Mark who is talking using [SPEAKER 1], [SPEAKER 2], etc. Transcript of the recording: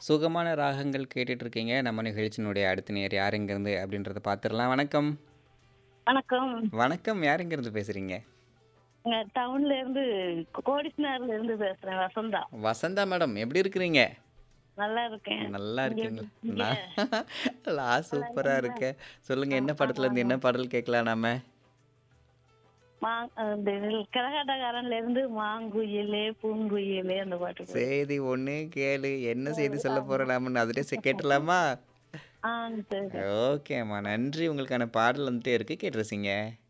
[SPEAKER 1] சுகமான ராகங்கள் கேட்டுட்டு இருக்கீங்க. நம்ம நிகழ்ச்சியினுடைய அடுத்த நேயர் யார் எங்கேருந்து அப்படின்றத பார்த்துரலாம். வணக்கம்.
[SPEAKER 2] வணக்கம்.
[SPEAKER 1] வணக்கம். யார் எங்கேருந்து பேசுறீங்க?
[SPEAKER 2] இங்க டவுன்ல இருந்து கோடிஸ்னர்ல இருந்து பேசுறேன் வசந்தா.
[SPEAKER 1] வசந்தா மேடம் எப்படி இருக்கிறீங்க?
[SPEAKER 2] நல்லா இருக்கேன்.
[SPEAKER 1] நல்லா
[SPEAKER 2] நீங்க
[SPEAKER 1] இருக்கீங்களா?
[SPEAKER 2] எப்படி இருக்கீங்க?
[SPEAKER 1] நான் நான் சூப்பரா
[SPEAKER 2] இருக்கீங்களா?
[SPEAKER 1] இருக்கேன். சொல்லுங்க என்ன
[SPEAKER 2] ஆ,
[SPEAKER 1] படத்துல இருந்து
[SPEAKER 2] ஆ.
[SPEAKER 1] என்ன பாடல் கேட்கலாம் நாம?
[SPEAKER 2] மா இந்த கரகாட்டக்காரன்ல இருந்து மாங்குயிலே பூங்குயிலே அந்த பாட்டு போடு.
[SPEAKER 1] செய்தி ஒண்ணு கேளு. என்ன செய்தி
[SPEAKER 2] சரி,
[SPEAKER 1] சொல்ல
[SPEAKER 2] ஆமா.
[SPEAKER 1] போறோம் நாமன்னு அதிலே செ கேட்டுடலாமா?
[SPEAKER 2] ஆ சரி.
[SPEAKER 1] ஓகேம்மா. நன்றி. உங்களுக்கான பாடல் வந்துட்டே இருக்கு. கேட்டு ரசிங்க.